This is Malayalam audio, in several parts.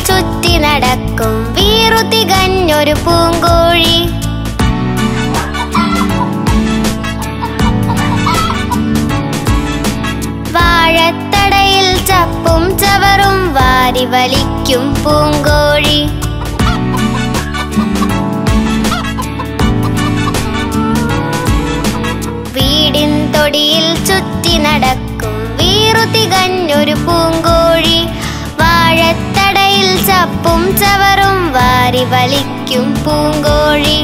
ചുറ്റി നടക്കും വീറു തികഞ്ഞൊരു പൂങ്കോഴി വാഴത്തടയിൽ ചപ്പും ചവറും വാരി വലിക്കും പൂങ്കോഴി വീടിൻ തൊടിയിൽ ചുറ്റി നടക്കും വീറു തികഞ്ഞൊരു പൂങ്കോഴി വാഴത്തടയിൽ ചപ്പും ചവറും വാരി വലിക്കും പൂങ്കോഴി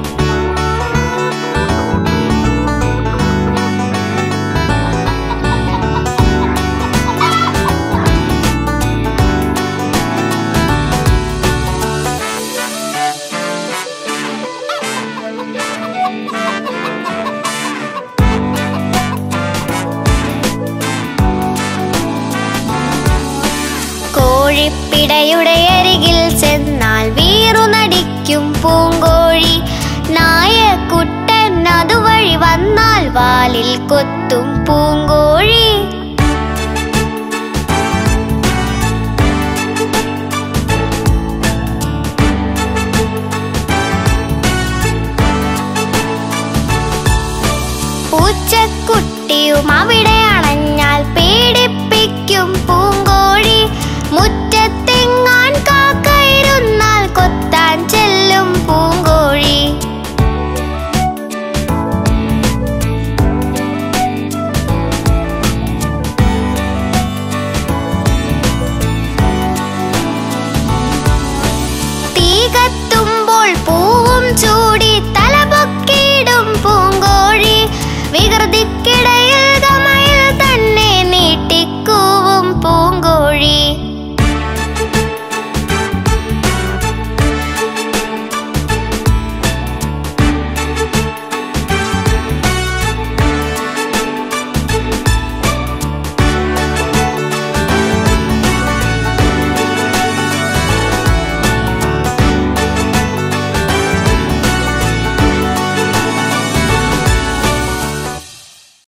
കോഴിപ്പിടയുടെ അരികിൽ ചെന്നാൽ വീറു നടിക്കും പൂങ്കോഴി നായക്കുട്ടൻ അതുവഴി വന്നാൽ വാലിൽ കൊത്തും പൂങ്കോഴി പൂച്ചക്കുട്ടിയും അവിടെ